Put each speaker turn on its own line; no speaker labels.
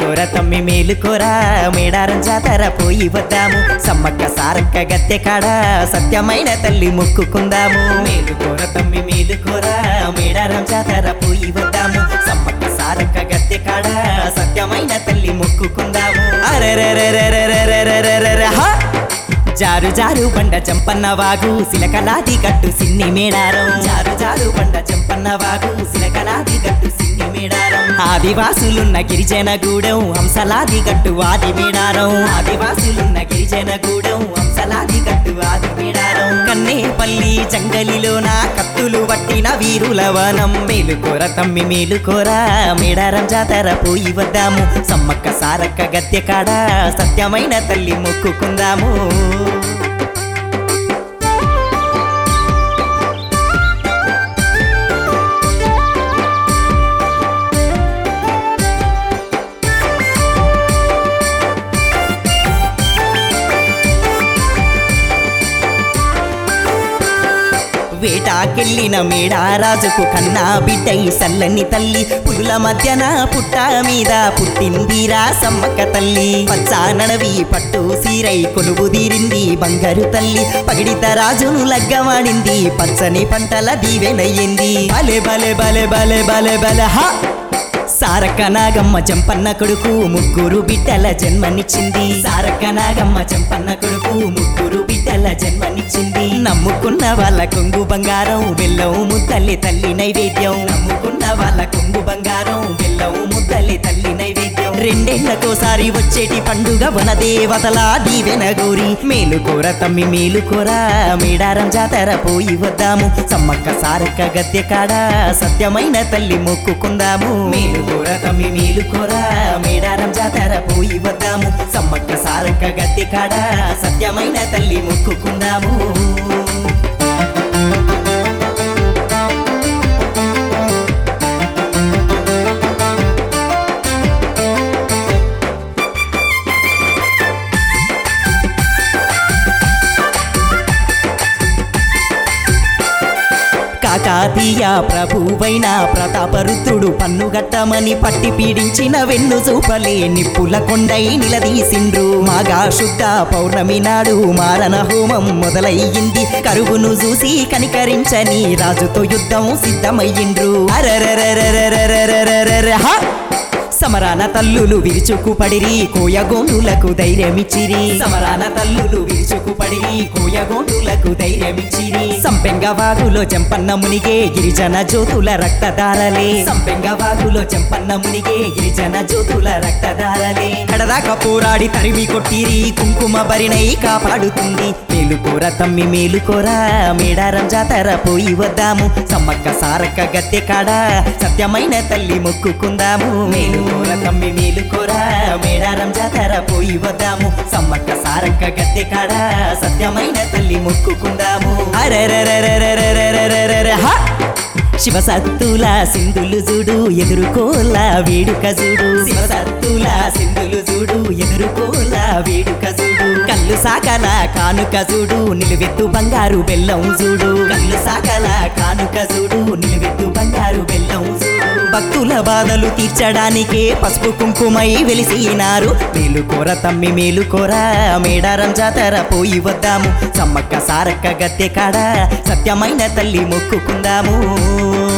మేలుకోర తమ్మి మేలుకోరా మేడారం జాతర పోయి వద్దాము సమ్మక్క సారక్క గత్తె కాడ సత్యమైన తల్లి మొక్కుకుందాము మేలుకోర తమ్మి మేలుకోరా మేడారం జాతర పోయి వద్దాము సమ్మక్క సారక్క గత్తె కాడ సత్యమైన తల్లి మొక్కుకుందాము అరెరెరెరెరెరెరెరెరెరెరె హా! జారు జారు బండ చంపన్న వాగు సిలకలాది గట్టు సిన్ని మేడారం జారు జారు బండ చంపన్న వాగు సిలకలాది గట్టు సిన్ని మేడారం ఆదివాసులున్న గిరిజన గూడెం హంసలాది గట్టు ఆది మేడారం ఆదివాసులున్న గిరిజన గూడెం హంసలాది గట్టు ఆది మేడారం కన్నేపల్లి జంగలిలోన కత్తులు పట్టిన వీరుల వనం మేలుకోర తమ్మి మేలుకోర మేడారం జాతర పోయి వద్దాము సమ్మక్క సారక్క గత్తె కాడ సత్యమైన తల్లి మొక్కుకుందాము వేటాకెళ్ళిన మేడారాజుకు కన్నా బిడ్డై సల్లని తల్లి పులుల మధ్యన పుట్ట మీద పుట్టిందిరా సమ్మక్క తల్లి పచ్చానడవి పట్టు సీరై కొలువు తీరింది బంగారు తల్లి పగిడిత రాజును లగ్గమాడింది పచ్చని పంటల దీవెనయ్యింది బలే బలే బలే బలే బలే బలే హా సారక్క నాగమ్మ చంపన్న కొడుకు ముగ్గురు బిడ్డల జన్మనిచ్చింది సారక్క నాగమ్మ చంపన్న కొడుకు ముగ్గురు బిడ్డల జన్మనిచ్చింది నమ్ముకున్న వాళ్ళ కొంగు బంగారం బెల్లం ముద్దల్లి తల్లి నైవేద్యం నమ్ముకున్న వాళ్ళ కొంగు బంగారం బెల్లం ముద్దల్లి తల్లి నైవేద్యం రెండేళ్లకోసారి వచ్చేటి పండుగ వన దేవతల దీవెన గోరి మేలుకోర తమ్మి మేలుకోర మేడారం జాతర పోయి వద్దాము సమ్మక్క సారక్క గద్దె కాడ సత్యమైన తల్లి మొక్కుకుందాము మేలుకోర తమ్మి మేలుకోర మేడారం జాతర పోయి వద్దాము సమ్మక్క సారక్క గద్దె కాడ సత్యమైన తల్లి మొక్కుకుందాము కాకాతీయ ప్రభువైన ప్రతాపరుద్రుడు పన్నుగట్టమని పట్టి పీడించిన వెన్ను చూపలే నిప్పుల కొండై నిలదీసిండ్రు మాగా శుద్ధ పౌర్ణమి నాడు మారణ హోమం మొదలయ్యింది కరువును చూసి కనికరించని రాజుతో యుద్ధం సిద్ధమయ్యిండ్రు అరరరరరరరరరరర హా! సమరాన తల్లులు విరుచుకు పడిరి కోయగోండులకు ధైర్యమిచ్చిరి సమరాన తల్లులు విరుచుకు పడిరి కోయగోండులకు ధైర్యమిచ్చిరి సంపెంగ వాగులో చెంపన్న మునిగే గిరిజన జ్యోతుల రక్తదారలే సంపెంగ వాగులో చెంపన్న మునిగే గిరిజన జ్యోతుల రక్తదారలే కడదాకా పోరాడి తరిమి కొట్టిరి కుంకుమ బరినై కాపాడుతుంది మేలుకోర తమ్మి మేలుకోర మేడారం జాతర పోయి వద్దాము సమ్మక్క సారక్క గద్దె కాడ సత్యమైన తల్లి మొక్కుకుందాము మేలుకోర తమ్మి మేలుకోర మేడారం జాతర పోయి వద్దాము సమ్మక్క సారక్క గద్దె కాడ సత్యమైన తల్లి మొక్కుకుందాము అరెరెరెరెరెరెరెరెరెరె హా! శివసత్తుల సింధులు చూడు ఎదుర్కోల వేడుక చూడు శివసత్తుల సింధులు చూడు ఎదుర్కోల వేడుక చూడు కళ్ళు సాకల కానుక చూడు నిలువెత్తు బంగారు బెల్లం చూడు కళ్ళు సాకల కానుక చూడు నిలువెత్తు బంగారు బెల్లం చూడు భక్తుల బాధలు తీర్చడానికే పసుపు కుంకుమై వెలిసినారు మేలుకోర తమ్మి మేలుకోర మేడారం జాతర పోయి వద్దాము సమ్మక్క సారక్క గత్తె కాడ సత్యమైన తల్లి మొక్కుకుందాము